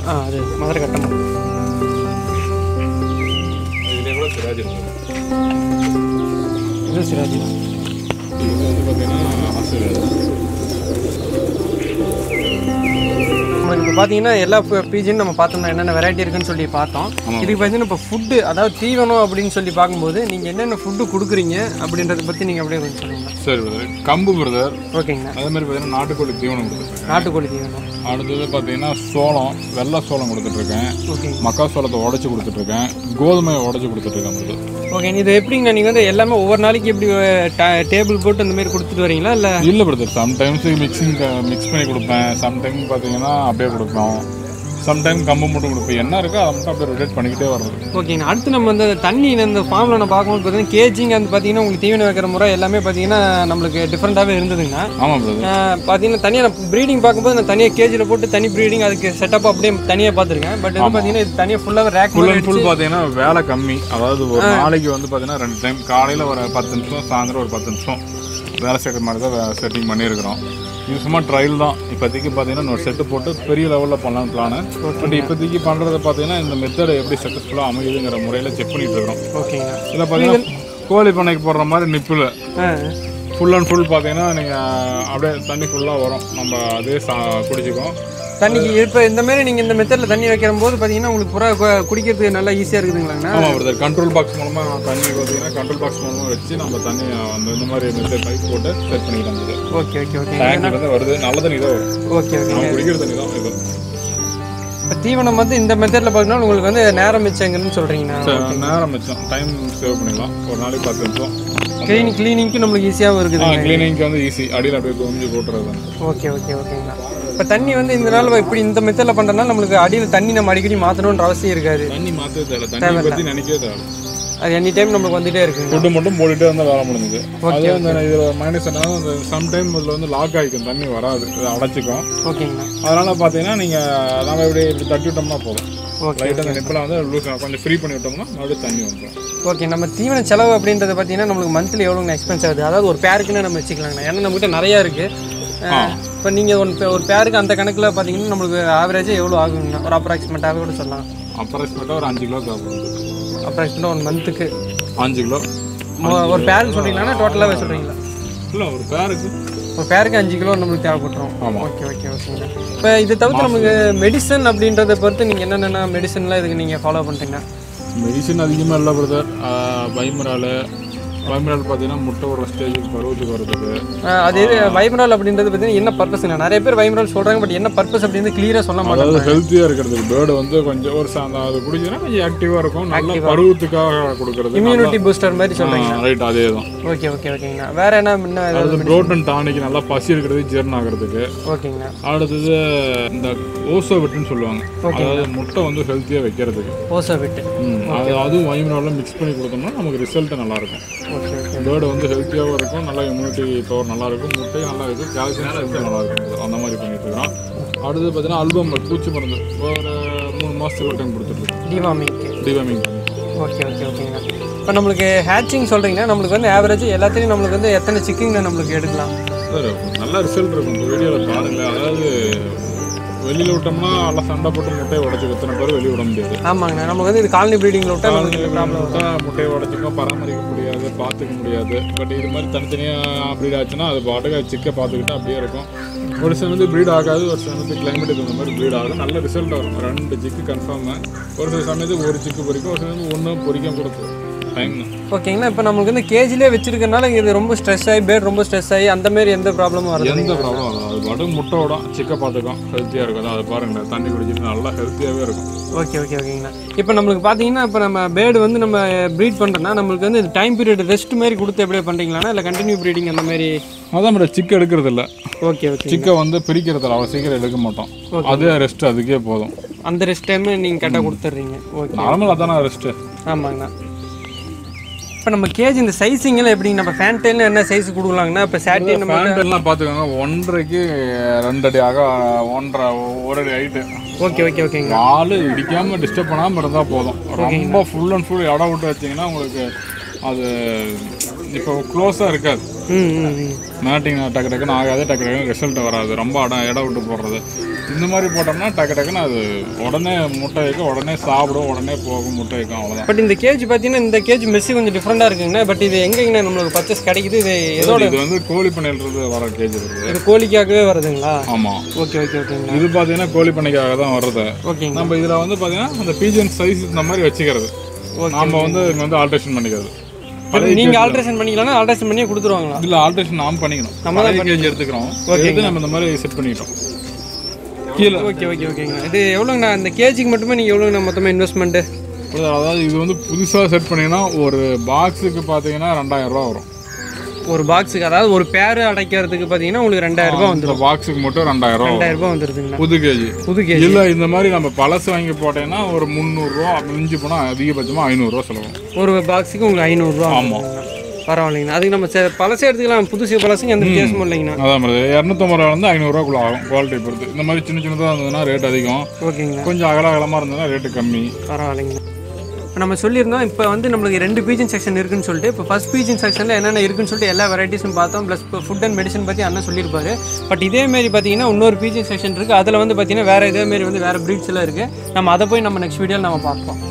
ஆ அது மதுரை கட்டணும் இதுலேயே கூட சிராஜ் இருக்குது இது சிராஜி தான் இது வந்து பார்த்தீங்கன்னா ஆசிரியர் நம்ம இப்போ பார்த்தீங்கன்னா எல்லா பீஜின்னு நம்ம பார்த்தோம்னா என்னென்ன வெரைட்டி இருக்குன்னு சொல்லி பார்த்தோம் இதுக்கு பார்த்தீங்கன்னா இப்போ ஃபுட்டு அதாவது தீவனம் அப்படின்னு சொல்லி பார்க்கும்போது நீங்கள் என்னென்ன ஃபுட்டு கொடுக்குறீங்க அப்படின்றத பற்றி நீங்கள் அப்படியே கொஞ்சம் சொல்லுங்கள் சரி பிரதர் கம்பு பிரதர் ஓகேங்கண்ணா அதே மாதிரி பார்த்தீங்கன்னா நாட்டுக்கோழி தீவனம் கொடுத்துட்ருக்கேன் நாட்டுக்கோழி தீவனம் அடுத்தது பார்த்தீங்கன்னா சோளம் வெள்ளை சோளம் கொடுத்துட்ருக்கேன் ஓகே மக்கா சோளத்தை உடச்சி கொடுத்துட்ருக்கேன் கோதுமையை உடச்சி கொடுத்துட்ருக்கேன் பிரதர் ஓகே இது எப்படிங்கண்ணா நீங்கள் வந்து எல்லாமே ஒவ்வொரு நாளைக்கு எப்படி டேபிள் போட்டு அந்த மாதிரி கொடுத்துட்டு வரீங்களா இல்லை இல்லை பிரதர் சம்டைம்ஸ் மிக்சிங் மிக்ஸ் பண்ணி கொடுப்பேன் சம்டைம் பார்த்தீங்கன்னா அப்படியே கொடுப்போம் சம்டைம் கம்பு மட்டும் கொடுப்பேன் என்ன இருக்கோ அதை மட்டும் அப்படியே ரொட்டேட் பண்ணிக்கிட்டே வர்றது ஓகேண்ணா அடுத்து நம்ம இந்த தண்ணி இந்த ஃபார்மில் நான் பார்க்கும்போது பார்த்தீங்கன்னா கேஜிங் அந்த பார்த்தீங்கன்னா உங்களுக்கு தீவனம் வைக்கிற முறை எல்லாமே பார்த்தீங்கன்னா நம்மளுக்கு டிஃப்ரெண்ட்டாகவே இருந்ததுங்க ஆமாம் பிரதர் பார்த்தீங்கன்னா தனியாக நான் ப்ரீடிங் பார்க்கும்போது நான் தனியாக கேஜியில் போட்டு தனி ப்ரீடிங் அதுக்கு செட்டப் அப்படியே தனியாக பார்த்துருக்கேன் பட் இது பார்த்தீங்கன்னா இது தனியாக ஃபுல்லாகவே ரேக் ஃபுல் அண்ட் ஃபுல் பார்த்தீங்கன்னா வேலை கம்மி அதாவது ஒரு நாளைக்கு வந்து பார்த்தீங்கன்னா ரெண்டு டைம் காலையில் ஒரு பத்து நிமிஷம் சாயந்தரம் ஒரு பத்து நிமிஷம் வேலை செய்கிற மாதிரி தான் செட்டிங் பண்ணியிருக்கிறோம் இது சும்மா ட்ரையல் தான் இப்போதைக்கு பார்த்தீங்கன்னா ஒரு செட்டு போட்டு பெரிய லெவலில் பண்ணலாம்னு பிளானு பட் இப்போதைக்கு பண்ணுறத பார்த்தீங்கன்னா இந்த மெத்தட் எப்படி சக்ஸஸ்ஃபுல்லாக அமையுதுங்கிற முறையில் செக் பண்ணிட்டு இருக்கிறோம் ஓகேங்க இதில் பார்த்தீங்கன்னா கோழி பண்ணைக்கு போடுற மாதிரி நிப்பில் ஆ ஃபுல் அண்ட் ஃபுல் பார்த்தீங்கன்னா நீங்கள் அப்படியே தண்ணி ஃபுல்லாக வரும் நம்ம அதே சா குடிச்சிக்கோம் தண்ணிக்கு இப்போ இந்த மாதிரி நீங்கள் இந்த மெத்தடில் தண்ணி வைக்கிற போது பார்த்தீங்கன்னா உங்களுக்கு புறா கு- குடிக்கிறதுக்கு நல்லா ஈஸியாக இருக்குதுங்களாங்கண்ணா ஆமாம் பிரதர் கண்ட்ரோல் பாக்ஸ் மூலமாக தண்ணி பார்த்தீங்கன்னா கண்ட்ரோல் பாக்ஸ் மூலமாக வச்சு நம்ம தண்ணி அந்த இந்த மாதிரி மெத்தட் பைப் போட்டு செட் பண்ணிக்கலாம் இது ஓகே ஓகே ஓகே டேங்க் வந்து வருது நல்ல தண்ணி தான் வரும் ஓகே ஓகே நம்ம குடிக்கிற தண்ணி தான் இது இப்போ தீவனம் வந்து இந்த மெத்தடில் பார்த்தீங்கன்னா உங்களுக்கு வந்து நேரம் மிச்சங்கன்னு சொல்கிறீங்கண்ணா சரி, நேரம் மிச்சம் டைம் சேவ் பண்ணிக்கலாம் ஒரு நாளைக்கு பத்து நிமிஷம் க்ளீனிங் க்ளீனிங்க்கு நம்மளுக்கு ஈஸியாகவும் இருக்குது கிளீனிங்க்கு வந்து ஈஸி அடியில் அப்படியே குமிஞ்சு போட்டுறது தான் ஓகே ஓகே ஓகேங்கண்ணா இப்போ தண்ணி வந்து இந்த நாள் இப்படி இந்த மெத்தடில் பண்ணுறதுனால நம்மளுக்கு அடியில் தண்ணி நம்ம அடிக்கடி மாற்றணுன்ற அவசியம் இருக்காது தண்ணி மாற்றவே தேவை தண்ணி பற்றி நினைக்கவே தேவை அது எனி டைம் நம்மளுக்கு வந்துட்டே இருக்குங்க ஃபுட்டு மட்டும் போட்டுட்டே இருந்தால் வேலை முடிஞ்சுது அதே அந்த இதில் மைனஸ் என்னன்னா அந்த சம்டைம் இதில் வந்து லாக் ஆகிக்கும் தண்ணி வராது இது அடைச்சிக்கும் ஓகேங்கண்ணா அதனால் பார்த்தீங்கன்னா நீங்கள் நம்ம இப்படி இப்படி தட்டி விட்டோம்னா போதும் ஓகே லைட்டாக அந்த நிப்பில் வந்து லூஸ் கொஞ்சம் ஃப்ரீ பண்ணி விட்டோம்னா மறுபடியும் தண்ணி வந்துடும் ஓகே நம்ம தீவன செலவு அப்படின்றது பார்த்தீங்கன்னா நம்மளுக்கு மந்த்லி எவ்வளோங்க எக்ஸ்பென்ஸ் ஆகுது அதாவது ஒரு பேருக்குன்னு நம்ம வச்சுக்கலாங்கண்ணா ஏன்னா நம்மகிட்ட நிறையா இருக்குது இப்போ நீங்கள் ஒன் ஒரு பேருக்கு அந்த கணக்கில் பார்த்தீங்கன்னா நம்மளுக்கு ஆவரேஜாக எவ்வளோ ஆகுங்கண்ணா ஒரு அப்ராக்சிமேட்டாகவே கூட சொல்லலாம் அப்ராக்சிமேட்டாக ஒரு அஞ்சு கிலோ தேவைப்படுது அப்ராக்சிமேட்டாக ஒன் மந்த்துக்கு அஞ்சு கிலோ ஒரு பேருக்கு சொல்கிறீங்களா டோட்டலாகவே சொல்கிறீங்களா இல்லை ஒரு பேருக்கு ஒரு பேருக்கு அஞ்சு கிலோ நம்மளுக்கு தேவைப்பட்டுரும் ஆமாம் ஓகே ஓகே ஓகேங்க இப்போ இது தவிர்த்து நமக்கு மெடிசன் அப்படின்றத பொறுத்து நீங்கள் என்னென்ன மெடிசன்லாம் இதுக்கு நீங்கள் ஃபாலோ பண்ணுறீங்க மெடிசன் அதிகமாக இல்லை பிரதர் பைமரால் பைமரால் பார்த்தீங்கன்னா முட்டை ஒரு ஸ்டேஜுக்கு பருவத்துக்கு வரதுக்கு அது எது வைமரால் அப்படின்றது பார்த்தீங்கன்னா என்ன பர்பஸ்ங்க நிறைய பேர் வைமரால் சொல்கிறாங்க பட் என்ன பர்பஸ் அப்படின்னு கிளியராக சொல்ல மாட்டாங்க அதாவது ஹெல்த்தியாக இருக்கிறதுக்கு பேர்டு வந்து கொஞ்சம் ஒரு சா- அந்த அது குடிச்சுன்னா கொஞ்சம் ஆக்டிவாக இருக்கும் நல்ல பருவத்துக்காக கொடுக்கறது இம்யூனிட்டி பூஸ்டர் மாதிரி சொல்கிறீங்க ரைட் அதே தான் ஓகே ஓகே ஓகேங்கண்ணா வேற என்ன இன்னும் ஏதாவது அது புரோட்டன் டானிக் நல்லா பசி இருக்கிறது ஜீரணம் ஆகிறதுக்கு ஓகேங்கண்ணா அடுத்தது இந்த ஓசோ விட்டுன்னு சொல்லுவாங்க அதாவது முட்டை வந்து ஹெல்த்தியாக வைக்கிறதுக்கு ஓசோ விட்டு ம், அது அதுவும் வைமராலும் மிக்ஸ் பண்ணி கொடுத்தோம்னா நமக்கு ரிசல்ட் நல்லா இருக்கும் ஓகே ஓகே பேர்டு வந்து ஹெல்த்தியாகவும் இருக்கும் நல்லா இம்யூனிட்டி பவர் நல்லா இருக்கும் முட்டையும் நல்லா இருக்கும் கால்சியம் சத்து நல்லா இருக்கும் அந்த மாதிரி பண்ணிட்டு இருக்கிறோம் அடுத்து பார்த்தீங்கன்னா அல்பம் பூச்சி மருந்து ஒரு மூணு மாதத்துக்கு ஒரு டைம் கொடுத்துட்ருக்கோம் டிவாமிங்க்கு டிவாமிங் ஓகே ஓகே ஓகேங்கண்ணா இப்போ நம்மளுக்கு ஹேச்சிங் சொல்கிறீங்கன்னா நம்மளுக்கு வந்து ஆவரேஜ் எல்லாத்துலேயும் நம்மளுக்கு வந்து எத்தனை சிக்கிங்க நம்மளுக்கு எடுக்கலாம் சார் நல்ல ரிசல்ட் இருக்கும் இந்த வீடியோவில் பாருங்கள் அதாவது வெளியில் விட்டோம்னா நல்லா சண்டை போட்டு முட்டையை உடச்சி எத்தனை பேர் வெளியே விட முடியாது ஆமாங்கண்ணா நமக்கு வந்து இது காலனி ப்ரீடிங்கில் விட்டால் நமக்கு இந்த ப்ராப்ளம் விட்டா முட்டையை உடச்சிக்கும் பராமரிக்க முடியாது பார்த்துக்க முடியாது பட் இது மாதிரி தனித்தனியாக ப்ரீட் ஆச்சுன்னா அது பாட்டுக்கு சிக்கை பார்த்துக்கிட்டு அப்படியே இருக்கும் ஒரு சமயத்து ப்ரீட் ஆகாது ஒரு சமயத்து கிளைமேட்டுக்கு இந்த மாதிரி ப்ரீட் ஆகும் நல்ல ரிசல்ட் வரும் ரெண்டு சிக்கு கன்ஃபார்மு ஒரு சில சமயத்துக்கு ஒரு சிக்கு பொரிக்கும் ஒரு சமயத்துக்கு ஒன்று பொரிக்க கொடுக்கும் டைம் ஓகேங்கண்ணா இப்போ நம்மளுக்கு வந்து கேஜிலே வச்சிருக்கனால இது ரொம்ப ஸ்ட்ரெஸ் ஆகி பேர்ட் ரொம்ப ஸ்ட்ரெஸ் ஆகி அந்த மாதிரி எந்த ப்ராப்ளமும் வருது எந்த ப்ராப்ளம் வராது அது பாட்டுக்கு முட்டை விடும் சிக்கை பார்த்துக்கும் ஹெல்த்தியாக இருக்கும் அது பாருங்களேன் தண்ணி குடிச்சிட்டு நல்லா ஹெல்த்தியாகவே இருக்கும் ஓகே ஓகே ஓகேங்கண்ணா இப்போ நம்மளுக்கு பார்த்தீங்கன்னா இப்போ நம்ம பேர்டு வந்து நம்ம ப்ரீட் பண்ணுறோன்னா நம்மளுக்கு வந்து டைம் பீரியட் ரெஸ்ட் மாதிரி கொடுத்து எப்படியே பண்ணுறீங்களாண்ணா இல்லை கண்டினியூ ப்ரீடிங் அந்த மாதிரி அதான் மேடம் சிக்கு எடுக்கிறது இல்லை ஓகே ஓகே சிக்கை வந்து பிரிக்கிறதில்ல அவ்வளோ சீக்கிரம் எடுக்க மாட்டோம் அதே ரெஸ்ட் அதுக்கே போதும் அந்த ரெஸ்ட் டைம் நீங்கள் கரெக்டாக கொடுத்துட்றீங்க ஓகே நார்மல் அதானே ரெஸ்ட்டு ஆமாங்கண்ணா இப்போ நம்ம கேஜ் இந்த சைஸிங்கெல்லாம் எப்படிங்க நம்ம ஃபேன்டைனில் என்ன சைஸ் கொடுக்கலாங்கண்ணா இப்போ சாட்டே நம்ம பேண்டெல்லாம் பார்த்துக்கோங்க ஒன்றரைக்கு ரெண்டு அடி ஆக ஒன்றரை ஒரு அடி ஹைட்டு ஓகே ஓகே ஓகேங்க ஆள் இடிக்காமல் டிஸ்டர்ப் பண்ணாமல் இருந்தால் போதும் ரொம்ப ஃபுல் அண்ட் ஃபுல் இடம் விட்டு வச்சிங்கன்னா உங்களுக்கு அது இப்போ க்ளோஸாக இருக்காது ம் ம் ம் மேட்டிங் டக்கு டக்குன்னு ஆகாது டக்கு டக்குன்னு ரிசல்ட் வராது ரொம்ப இடம் இடம் விட்டு போடுறது இந்த மாதிரி போட்டோம்னா டக்கு டக்குன்னு அது உடனே முட்டை வைக்கும் உடனே சாப்பிடும் உடனே போகும் முட்டை வைக்கும் அவ்வளோதான் பட் இந்த கேஜ் பார்த்தீங்கன்னா இந்த கேஜ் மெஸ்ஸு கொஞ்சம் டிஃப்ரெண்டாக இருக்குங்கண்ணா பட் இது எங்கேங்கண்ணா நம்மளுக்கு பர்ச்சேஸ் கிடைக்குது இது எதோட இது வந்து கோழி பண்ணையிலிருந்து வர கேஜ் இருக்குது இது கோழிக்காகவே வருதுங்களா ஆமாம் ஓகே ஓகே ஓகேங்கண்ணா இது பார்த்தீங்கன்னா கோழி பண்ணைக்காக தான் வருது ஓகேங்க நம்ம இதில் வந்து பார்த்தீங்கன்னா அந்த பீஜன் சைஸ் இந்த மாதிரி வச்சுக்கிறது நாம வந்து இங்கே வந்து ஆல்ட்ரேஷன் பண்ணிக்கிறது பழைய நீங்க ஆல்ட்ரேஷன் பண்ணிக்கலாம்னா ஆல்ட்ரேஷன் பண்ணியே கொடுத்துருவாங்களா இதில் ஆல்ட்ரேஷன் நாம் பண்ணிக்கணும் நம்ம தான் பழைய கேஜ் எடுத்துக்கிறோம் எடுத்து நம்ம இந்த மாதிரி செட் பண்ணிட்டோம் கீழே ஓகே ஓகே ஓகேங்க இது எவ்வளோங்கண்ணா இந்த கேஜிக்கு மட்டுமே நீங்கள் எவ்வளோங்கண்ணா மொத்தமாக இன்வெஸ்ட்மெண்ட்டு அதாவது இது வந்து புதுசாக செட் பண்ணீங்கன்னா ஒரு பாக்ஸுக்கு பார்த்தீங்கன்னா ரெண்டாயிரம் ரூபா வரும் ஒரு பாக்ஸுக்கு அதாவது ஒரு பேர் அடைக்கிறதுக்கு பார்த்தீங்கன்னா உங்களுக்கு ரெண்டாயிரம் ரூபாய் வந்துடும் இந்த பாக்ஸுக்கு மட்டும் ரெண்டாயிரம் ரூபா வரும் ரெண்டாயிரம் ரூபாய் வந்துருதுங்கண்ணா புது கேஜி புது கேஜி இல்லை இந்த மாதிரி நம்ம பழசு வாங்கி போட்டேன்னா ஒரு முந்நூறுரூவா மிஞ்சி போனால் அதிகபட்சமாக ஐநூறுரூவா செலவும் ஒரு பாக்ஸுக்கு உங்களுக்கு ஐநூறுரூவா ஆமாம் பரவாயில்லைங்கண்ணா அதுக்கு நம்ம செ- பழசே எடுத்துக்கலாம் புதுசு பழசுங்க எந்த வித்தியாசமும் இல்லைங்கண்ணா அதான் மாதிரி இரநூத்தம்பது ரூபாலேருந்து ஐநூறுரூவாக்குள்ள ஆகும் குவாலிட்டி பொறுத்து இந்த மாதிரி சின்ன சின்னதாக இருந்ததுன்னா ரேட் அதிகம் ஓகேங்கண்ணா கொஞ்சம் அகல அகலமாக இருந்ததுன்னா ரேட்டு கம்மி பரவாயில்லைங்கண்ணா இப்போ நம்ம சொல்லியிருந்தோம் இப்போ வந்து நம்மளுக்கு ரெண்டு பீஜன் செக்ஷன் இருக்குன்னு சொல்லிட்டு இப்போ ஃபர்ஸ்ட் பீஜன் செக்ஷனில் என்னென்ன இருக்குன்னு சொல்லிட்டு எல்லா வெரைட்டிஸும் பார்த்தோம் ப்ளஸ் இப்போ ஃபுட் அண்ட் மெடிசன் பற்றி அண்ணன் சொல்லியிருப்பாரு பட் இதே மாதிரி பார்த்தீங்கன்னா இன்னொரு பீஜன் செக்ஷன் இருக்குது அதில் வந்து பார்த்தீங்கன்னா வேறு இதே மாதிரி வந்து வேறு ப்ரீட்ஸ் எல்லாம் இருக்குது நம்ம அதை போய் நம்ம நெக்ஸ்ட் வீடியோவில் நம்ம பார்ப்போம்